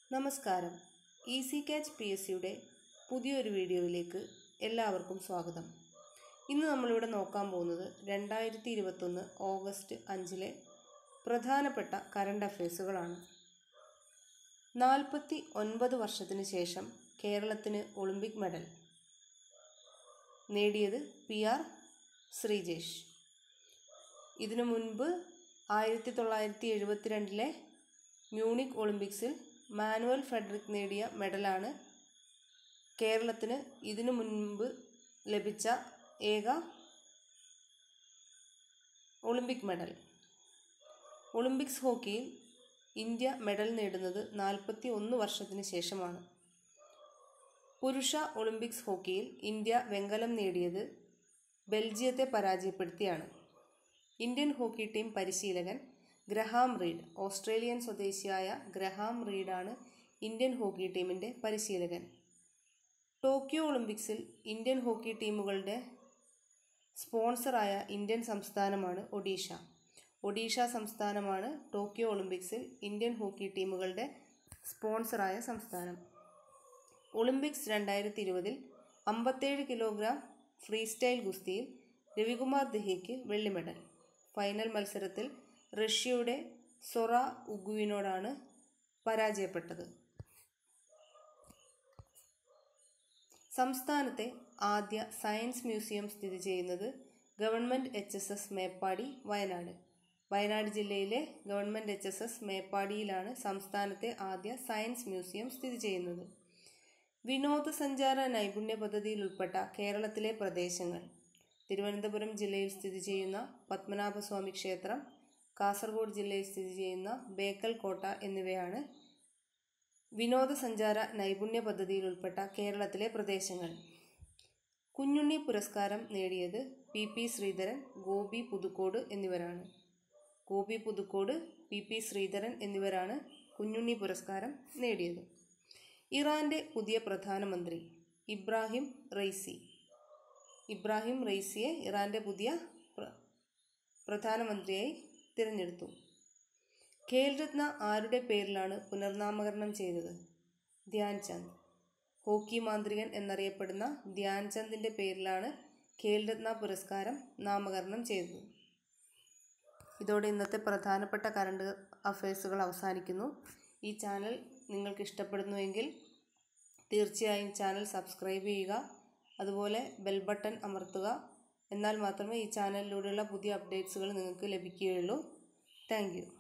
നമസ്കാരം easy catch P S സിയുടെ പുതിയൊരു വീഡിയോയിലേക്ക് എല്ലാവർക്കും സ്വാഗതം ഇന്ന് നമ്മളിവിടെ നോക്കാൻ പോകുന്നത് രണ്ടായിരത്തി ഇരുപത്തൊന്ന് ഓഗസ്റ്റ് അഞ്ചിലെ പ്രധാനപ്പെട്ട കറണ്ട് അഫയേഴ്സുകളാണ് നാൽപ്പത്തി ഒൻപത് വർഷത്തിന് ശേഷം കേരളത്തിന് ഒളിമ്പിക് മെഡൽ നേടിയത് പി ആർ ശ്രീജേഷ് ഇതിനു മുൻപ് ആയിരത്തി തൊള്ളായിരത്തി എഴുപത്തിരണ്ടിലെ മ്യൂണിക് ഒളിമ്പിക്സിൽ മാനുവൽ ഫെഡറിക് നേടിയ മെഡലാണ് കേരളത്തിന് ഇതിനു മുൻപ് ലഭിച്ച ഏക ഒളിമ്പിക് മെഡൽ ഒളിമ്പിക്സ് ഹോക്കിയിൽ ഇന്ത്യ മെഡൽ നേടുന്നത് നാൽപ്പത്തി ഒന്ന് വർഷത്തിന് ശേഷമാണ് പുരുഷ ഒളിമ്പിക്സ് ഹോക്കിയിൽ ഇന്ത്യ വെങ്കലം നേടിയത് ബെൽജിയത്തെ പരാജയപ്പെടുത്തിയാണ് ഇന്ത്യൻ ഹോക്കി ടീം പരിശീലകൻ ഗ്രഹാം റീഡ് ഓസ്ട്രേലിയൻ സ്വദേശിയായ ഗ്രഹാം റീഡാണ് ഇന്ത്യൻ ഹോക്കി ടീമിൻ്റെ പരിശീലകൻ ടോക്കിയോ ഒളിമ്പിക്സിൽ ഇന്ത്യൻ ഹോക്കി ടീമുകളുടെ സ്പോൺസറായ ഇന്ത്യൻ സംസ്ഥാനമാണ് ഒഡീഷ ഒഡീഷ സംസ്ഥാനമാണ് ടോക്കിയോ ഒളിമ്പിക്സിൽ ഇന്ത്യൻ ഹോക്കി ടീമുകളുടെ സ്പോൺസറായ സംസ്ഥാനം ഒളിമ്പിക്സ് രണ്ടായിരത്തി ഇരുപതിൽ അമ്പത്തേഴ് കിലോഗ്രാം ഫ്രീ സ്റ്റൈൽ ഗുസ്തിയിൽ രവികുമാർ ദഹിക്ക് വെള്ളി മെഡൽ ഫൈനൽ മത്സരത്തിൽ റഷ്യയുടെ സൊറ ഉഗുവിനോടാണ് പരാജയപ്പെട്ടത് സംസ്ഥാനത്തെ ആദ്യ സയൻസ് മ്യൂസിയം സ്ഥിതി ചെയ്യുന്നത് government H S S Meppadi Wayanad Wayanad ജില്ലയിലെ ഗവൺമെൻറ് എച്ച് എസ് എസ് മേപ്പാടിയിലാണ് സംസ്ഥാനത്തെ ആദ്യ സയൻസ് മ്യൂസിയം സ്ഥിതി ചെയ്യുന്നത് വിനോദസഞ്ചാര നൈപുണ്യ പദ്ധതിയിൽ ഉൾപ്പെട്ട കേരളത്തിലെ പ്രദേശങ്ങൾ തിരുവനന്തപുരം ജില്ലയിൽ സ്ഥിതി ചെയ്യുന്ന പത്മനാഭസ്വാമി ക്ഷേത്രം കാസർഗോഡ് ജില്ലയിൽ സ്ഥിതി ചെയ്യുന്ന ബേക്കൽ കോട്ട എന്നിവയാണ് വിനോദസഞ്ചാര നൈപുണ്യ പദ്ധതിയിൽ ഉൾപ്പെട്ട കേരളത്തിലെ പ്രദേശങ്ങൾ കുഞ്ഞുണ്ണി പുരസ്കാരം നേടിയത് പി പി ശ്രീധരൻ ഗോപി പുതുക്കോട് എന്നിവരാണ് ഗോപി പുതുക്കോട് പി പി ശ്രീധരൻ എന്നിവരാണ് കുഞ്ഞുണ്ണി പുരസ്കാരം നേടിയത് ഇറാന്റെ പുതിയ പ്രധാനമന്ത്രി ഇബ്രാഹിം റൈസി ഇബ്രാഹിം റൈസിയെ ഇറാന്റെ പുതിയ പ്ര പ്രധാനമന്ത്രിയായി തിരഞ്ഞെടുത്തു ഖേൽരത്ന ആരുടെ പേരിലാണ് പുനർനാമകരണം ചെയ്തത് ധ്യാൻചന്ദ് ഹോക്കി മാന്ത്രികൻ എന്നറിയപ്പെടുന്ന ധ്യാൻചന്ദിൻ്റെ പേരിലാണ് ഖേൽരത്ന പുരസ്കാരം നാമകരണം ചെയ്തത് ഇതോടെ ഇന്നത്തെ പ്രധാനപ്പെട്ട കറണ്ട് അഫയേഴ്സുകൾ അവസാനിക്കുന്നു ഈ ചാനൽ നിങ്ങൾക്ക് ഇഷ്ടപ്പെടുന്നുവെങ്കിൽ തീർച്ചയായും ചാനൽ സബ്സ്ക്രൈബ് ചെയ്യുക അതുപോലെ ബെൽ ബട്ടൺ അമർത്തുക എന്നാൽ മാത്രമേ ഈ ചാനലിലൂടെയുള്ള പുതിയ അപ്ഡേറ്റ്സുകൾ നിങ്ങൾക്ക് ലഭിക്കുകയുള്ളൂ താങ്ക്